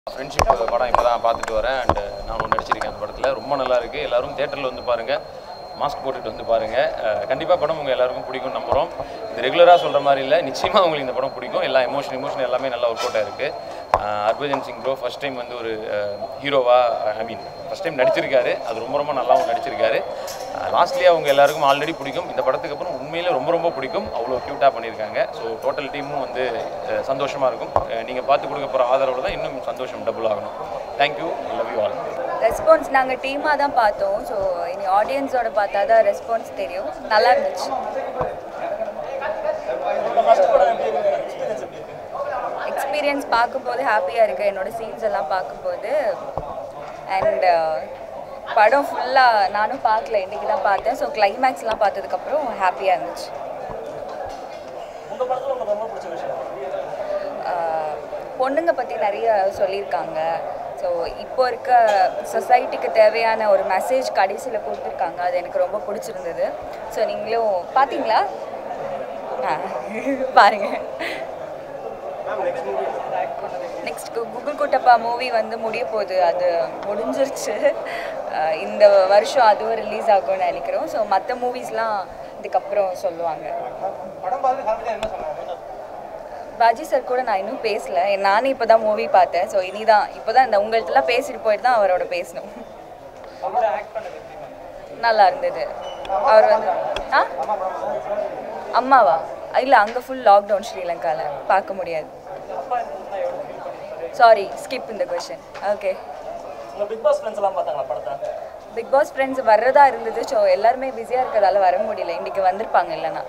friendship படம் இப்போ தான் பார்த்துட்டு வரேன் அண்ட் நானும் நடிச்சிருக்கேன் அந்த படத்தில் ரொம்ப நல்லா இருக்குது எல்லாரும் தேட்டரில் வந்து பாருங்கள் மாஸ்க் போட்டுட்டு வந்து பாருங்கள் கண்டிப்பாக படம் உங்கள் எல்லாருக்கும் பிடிக்கும் நம்புகிறோம் இது ரெகுலராக சொல்கிற மாதிரி இல்லை நிச்சயமாக உங்களுக்கு இந்த படம் பிடிக்கும் எல்லா எமோஷன் எமோஷன் எல்லாமே நல்லா ஒர்க் அவுட்டாக இருக்குது Harbhajan Singh bro first time வந்து ஒரு ஹீரோவாக ஐ மீன் ஃபஸ்ட் டைம் நடிச்சிருக்காரு அது ரொம்ப ரொம்ப நல்லாவும் நடிச்சிருக்காரு லாஸ்ட்லேயே அவங்க எல்லாருக்கும் ஆல்ரெடி பிடிக்கும் இந்த படத்துக்கு அப்புறம் உண்மையிலே ரொம்ப ரொம்ப பிடிக்கும் அவ்வளோ க்யூட்டாக பண்ணியிருக்காங்க ஸோ டோட்டல் டீமும் வந்து சந்தோஷமாக இருக்கும் நீங்கள் பார்த்து கொடுக்க போகிற ஆதரவோட தான் இன்னும் சந்தோஷம் டபுள் ஆகணும் thank you love you all response நாங்கள் டீமாக தான் பார்த்தோம் ஸோ இனி ஆடியன்ஸோட பார்த்தா தான் ரெஸ்பான்ஸ் தெரியும் நல்லா இருந்துச்சு எக்ஸ்பீரியன்ஸ் பார்க்கும்போது ஹாப்பியாக இருக்குது என்னோட சீன்ஸ் எல்லாம் பார்க்கும்போது அண்ட் படம் ஃபுல்லாக நானும் பார்க்கல இன்றைக்கி தான் பார்த்தேன் ஸோ கிளைமேக்ஸ்லாம் பார்த்ததுக்கப்புறம் ஹாப்பியாக இருந்துச்சு ஆஹ் பொண்ணுங்க பற்றி நிறைய சொல்லியிருக்காங்க ஸோ இப்போ இருக்க சொசைட்டிக்கு தேவையான ஒரு மெசேஜ் கடைசியில் கொடுத்துருக்காங்க அது எனக்கு ரொம்ப பிடிச்சிருந்தது ஸோ நீங்களும் பார்த்தீங்களா ஆ பாருங்க நெக்ஸ்ட் குகுல் குட்டப்பா மூவி வந்து முடிய போகுது அது முடிஞ்சிருச்சு ஆஹ் இந்த வருஷம் அதுவும் ரிலீஸ் ஆகும்னு நினைக்கிறோம் ஸோ மற்ற மூவிஸ்லாம் இதுக்கப்புறம் சொல்லுவாங்க பாஜி சார் கூட நான் இன்னும் பேசல நானே இப்போ தான் மூவி பார்த்தேன் ஸோ இனிதான் இப்போ தான் இந்த உங்கள்கிட்டலாம் பேசிட்டு போயிட்டு தான் அவரோட பேசணும் நல்லா இருந்தது அவர் வந்து ஆ அம்மாவா இல்லை அங்கே ஃபுல் லாக்டவுன் ஸ்ரீலங்காவில் பார்க்க முடியாது சாரி ஸ்கிப் இந்த கொஷின் ஓகே உங்க பிக் பாஸ் ஃப்ரெண்ட்ஸ் எல்லாம் பார்த்தாங்களா படத்தை பிக் பாஸ் ஃப்ரெண்ட்ஸ் வர்றதா இருந்தது ஸோ எல்லாருமே பிஸியாக இருக்கிறதால வர முடியல இன்றைக்கி வந்திருப்பாங்க இல்லைன்னா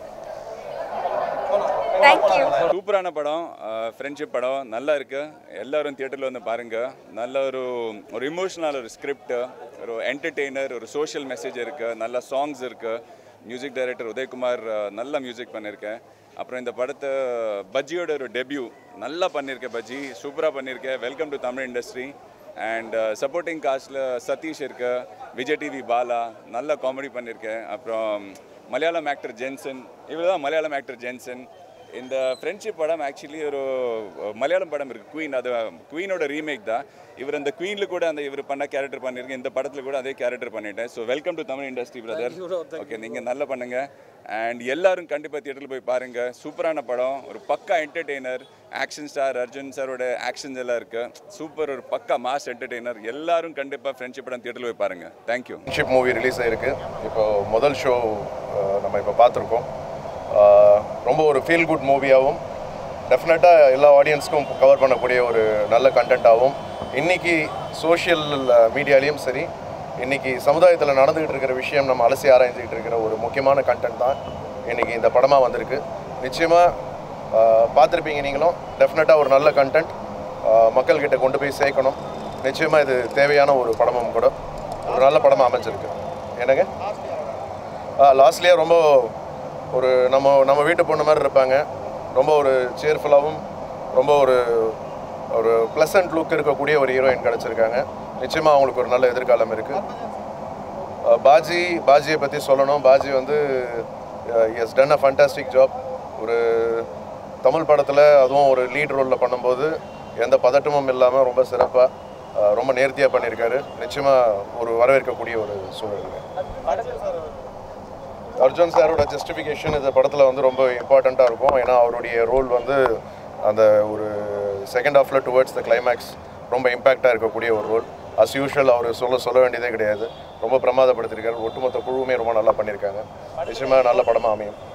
தேங்க்யூ சூப்பரான படம் ஃப்ரெண்ட்ஷிப் படம் நல்லா இருக்கு எல்லாரும் தியேட்டரில் வந்து பாருங்க நல்ல ஒரு ஒரு இமோஷனல் ஒரு ஸ்கிரிப்ட் ஒரு என்டர்டெய்னர் ஒரு சோஷியல் மெசேஜ் இருக்கு நல்ல சாங்ஸ் இருக்கு மியூசிக் டைரக்டர் உதயகுமார் அஹ், நல்ல மியூசிக் பண்ணியிருக்கேன் அப்புறம் இந்த படத்தை பஜ்ஜியோட ஒரு டெபியூ நல்லா பண்ணியிருக்கேன் பஜ்ஜி சூப்பராக பண்ணியிருக்கேன் welcome to Tamil industry and supporting காஸ்டில் சதீஷ் இருக்கு விஜய் டிவி பாலா நல்ல காமெடி பண்ணியிருக்கேன் அப்புறம் மலையாளம் ஆக்டர் ஜென்சன் இவர் தான் மலையாளம் ஆக்டர் ஜென்சன் இந்த ஃப்ரெண்ட்ஷிப் படம் ஆக்சுவலி ஒரு மலையாளம் படம் இருக்குது குயின் அது குயினோட ரீமேக் தான் இவர் அந்த குயினில் கூட அந்த இவர் பண்ண கேரக்டர் பண்ணியிருக்கேன் இந்த படத்தில் கூட அதே கேரக்டர் பண்ணிட்டேன் so welcome to Tamil industry brother okay நீங்கள் நல்லா பண்ணுங்க அண்ட் எல்லாரும் கண்டிப்பாக தியேட்டரில் போய் பாருங்கள் சூப்பரான படம் ஒரு பக்கா என்டர்டெய்னர் ஆக்ஷன் ஸ்டார் அர்ஜுன் சாரோட ஆக்ஷன்ஸ் எல்லாம் இருக்குது சூப்பர் ஒரு பக்கா மாஸ் என்டர்டெய்னர் எல்லாரும் கண்டிப்பாக ஃப்ரெண்ட்ஷிப் படம் தியேட்டரில் போய் பாருங்கள் தேங்க்யூ ஃப்ரெண்ட்ஷிப் மூவி ரிலீஸ் ஆயிருக்கு இப்போ முதல் ஷோ நம்ம இப்போ பார்த்துருக்கோம் அஹ், ரொம்ப ஒரு ஃபீல் குட் மூவியாகவும் டெஃபினட்டாக எல்லா ஆடியன்ஸ்க்கும் கவர் பண்ணக்கூடிய ஒரு நல்ல கண்டென்ட்டாகவும் இன்னைக்கு சோஷியல் மீடியாலேயும் சரி இன்னைக்கு சமுதாயத்தில் நடந்துகிட்டு இருக்கிற விஷயம் நம்ம அலசி ஆராய்ஞ்சிக்கிட்டு இருக்கிற ஒரு முக்கியமான கண்டென்ட் தான் இன்னைக்கு இந்த படமாக வந்திருக்கு நிச்சயமாக பார்த்துருப்பீங்க நீங்களும் டெஃபினட்டாக ஒரு நல்ல கண்டென்ட் மக்கள்கிட்ட கொண்டு போய் சேர்க்கணும் நிச்சயமாக இது தேவையான ஒரு படமும் கூட ஒரு நல்ல படமாக அமைஞ்சிருக்கு என்னங்க லாஸ்ட்லேயே ரொம்ப ஒரு நம்ம நம்ம வீட்டு பொண்ணு மாதிரி இருப்பாங்க ரொம்ப ஒரு சேர்ஃபுல்லாகவும் ரொம்ப ஒரு ஒரு ப்ளசன்ட் லுக் இருக்கக்கூடிய ஒரு ஹீரோயின் கிடச்சிருக்காங்க நிச்சயமாக அவங்களுக்கு ஒரு நல்ல எதிர்காலம் இருக்குது பாஜி பாஜியை பற்றி சொல்லணும் பாஜி வந்து has done a fantastic job ஒரு தமிழ் படத்தில் அதுவும் ஒரு லீட் ரோலில் பண்ணும்போது எந்த பதட்டமும் இல்லாமல் ரொம்ப சிறப்பாக ரொம்ப நேர்த்தியாக பண்ணியிருக்காரு நிச்சயமாக ஒரு வரவேற்கக்கூடிய ஒரு சூழல் அர்ஜுன் சாரோட ஜஸ்டிஃபிகேஷன் இந்த படத்தில் வந்து ரொம்ப இம்பார்ட்டண்ட்டாக இருக்கும் ஏன்னா அவருடைய ரோல் வந்து அந்த ஒரு செகண்ட் ஹாஃபில் டுவர்ட்ஸ் த கிளைமேக்ஸ் ரொம்ப இம்பாக்டாக இருக்கக்கூடிய ஒரு ரோல் அஸ் யூஷுவல் அவர் சொல்ல சொல்ல வேண்டியதே கிடையாது ரொம்ப பிரமாதப்படுத்தியிருக்காரு ஒட்டுமொத்த குழுவுமே ரொம்ப நல்லா பண்ணியிருக்காங்க நிச்சயமாக நல்ல படமாக அமையும்